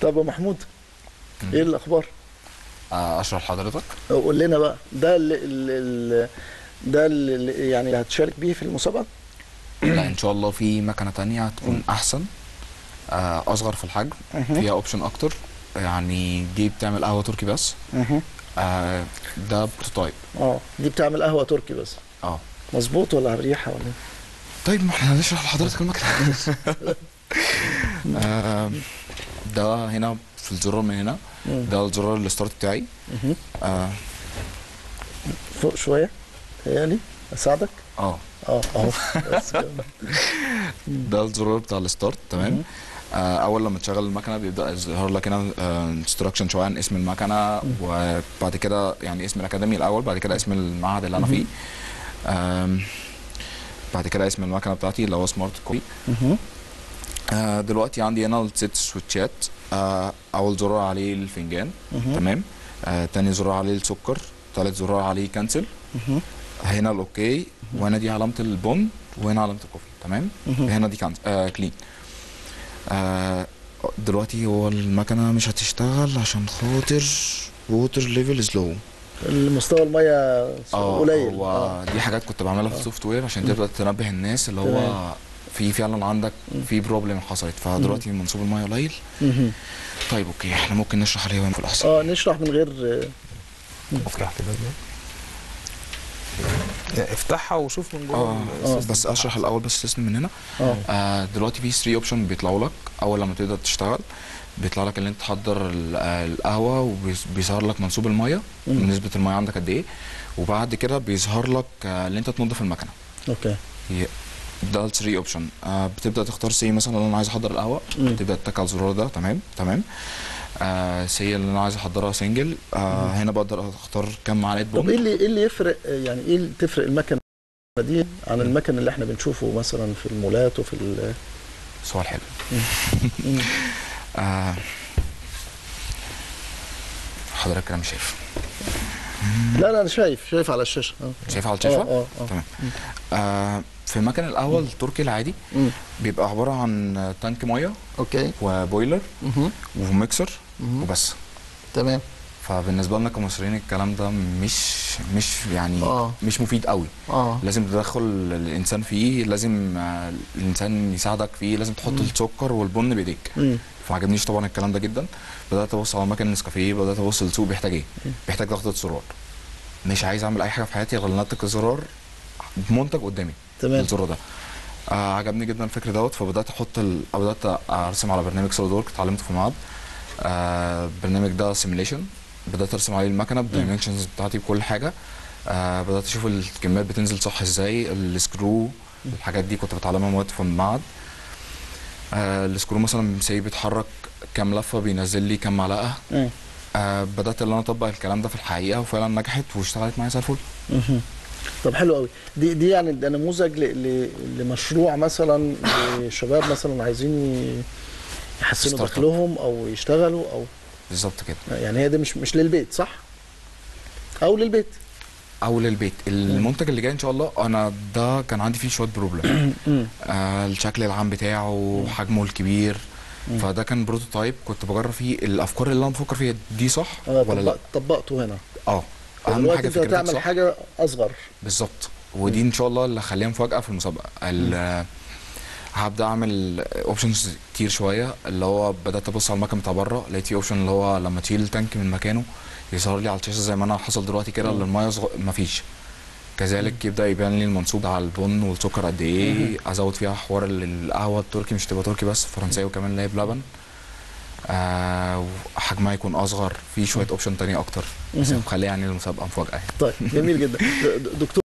طب يا محمود ايه الاخبار آه، اشرح لحضرتك قول لنا بقى ده اللي اللي ده اللي يعني اللي هتشارك بيه في المسابقه لا ان شاء الله في مكنه تانية هتكون احسن آه، اصغر في الحجم فيها اوبشن اكتر يعني دي بتعمل قهوه تركي بس آه، ده بروتوتايب اه دي بتعمل قهوه تركي بس اه مظبوط ولا ريحه ولا إيه؟ طيب ما احنا هنشرح لحضرتك المكنه آه، ده هنا في الزرار من هنا مم. ده الزرار الستارت بتاعي مهم. اه فوق شويه تهيألي اساعدك اه اه اهو بس كده. ده الزرار بتاع الستارت تمام آه اول لما تشغل المكنه بيبدا يظهر لك هنا انستراكشن شويه عن اسم المكنه وبعد كده يعني اسم الاكاديمي الاول بعد كده اسم المعهد اللي انا فيه آم، بعد كده اسم المكنه بتاعتي اللي هو سمارت كوبي مهم. آه دلوقتي عندي هنا الست سويتشات آه اول زرار عليه الفنجان مهم. تمام آه تاني زرار عليه السكر تالت زرار عليه كنسل مهم. هنا الاوكي وهنا دي علامه البن وهنا علامه الكوفي تمام مهم. هنا دي كان آه كلين آه دلوقتي هو المكنه مش هتشتغل عشان خاطر ووتر ليفل سلو المستوى الميه اه قليل هو آه. دي حاجات كنت بعملها في السوفت وير عشان تبدا تنبه الناس اللي هو تمام. في فعلا عندك في بروبلم حصلت فدلوقتي منسوب الميه قليل مهم. طيب اوكي احنا ممكن نشرح عليه في الاحسن اه نشرح من غير افتح كده يعني افتحها وشوف من جوه اه السيستم بس بتاعها. اشرح الاول بس السيستم من هنا اه آه دلوقتي في 3 اوبشن بيطلعوا لك اول لما تبدا تشتغل بيطلع لك ان انت تحضر ال- آه، القهوه وبيظهر لك منسوب الميه مم. نسبه الميه عندك قد ايه وبعد كده بيظهر لك آه، ان انت تنظف المكنه اوكي هي- ده ال 3 اوبشن آه بتبدا تختار سي مثلا لو انا عايز احضر القهوه مم. تبدا تتك على الزرار ده تمام تمام آه سي اللي انا عايز احضرها سنجل آه هنا بقدر اختار كم معلقه طب ايه بن اللي ايه اللي يفرق يعني ايه اللي تفرق المكنه دي عن المكن اللي احنا بنشوفه مثلا في المولات وفي ال سؤال حلو مم. آه حضرتك كده مش شايف لا لا انا شايف شايف على الشاشه اه شايف على الشاشه اه اه تمام آه في مكن القهوه التركي العادي مم. بيبقى عباره عن تانك ميه اوكي وبويلر مهم. وميكسر مهم. وبس تمام فبالنسبه لنا كمصريين الكلام ده مش مش يعني آه. مش مفيد قوي اه لازم تدخل الانسان فيه لازم آه، الانسان يساعدك فيه لازم تحط السكر والبن بايديك مم. فعجبنيش طبعا الكلام ده جدا بدات ابص على مكان نسكافيه بدات ابص السوق بيحتاج ايه بيحتاج ضغطه زرار مش عايز اعمل اي حاجه في حياتي غير ان اتك الزرار منتج قدامي تمام الزرار ده آه عجبني جدا الفكر دوت فبدات احط ال... أو بدات ارسم على برنامج سوليد ورك اتعلمته في المعهد آه البرنامج ده سيميليشن بدات ارسم عليه المكنه بالدايمنشنز بتاعتي بكل حاجه آه بدات اشوف الكميات بتنزل صح ازاي السكرو الحاجات دي كنت بتعلمها مواد في المعهد آه السكرو مثلا سي بيتحرك كام لفه بينزل لي كام معلقه مم. آه بدات ان انا اطبق الكلام ده في الحقيقه وفعلا نجحت واشتغلت معايا زي الفل مهم. طب حلو قوي دي دي يعني ده نموذج ل- ل- لمشروع مثلا لشباب مثلا عايزين ي- يحسنوا ستارت اب. دخلهم او يشتغلوا او بالظبط كده يعني هي دي مش مش للبيت صح؟ او للبيت او للبيت المنتج اللي جاي ان شاء الله انا ده كان عندي فيه شويه بروبلم مم. آه الشكل العام بتاعه حجمه الكبير فده كان بروتوتايب كنت بجرب فيه الافكار اللي انا بفكر فيها دي صح اه ولا لا طبقت طبقته هنا اه اهم دلوقتي حاجه انت فكرتك هتعمل صح حاجه اصغر بالظبط ودي ان شاء الله اللي هخليها مفاجاه في المسابقه ال- هبدا اعمل اوبشنز كتير شويه اللي هو بدات ابص على المكان بتاع بره لقيت في اوبشن اللي هو لما تشيل التانك من مكانه يظهر لي على الشاشه زي ما انا حصل دلوقتي كده اللي الميه صغ... مفيش كذلك يبدا يبان لي المنسوب على البن والسكر قد ايه ازود فيها حوار ال- القهوه التركي مش تبقى تركي بس فرنساوي كمان اللي هي بلبن آه وحجمها يكون اصغر في شويه اوبشن تانية اكتر بس مهم. مخليها يعني المسابقه مفاجاه يعني. طيب جميل جدا د- د- دكتور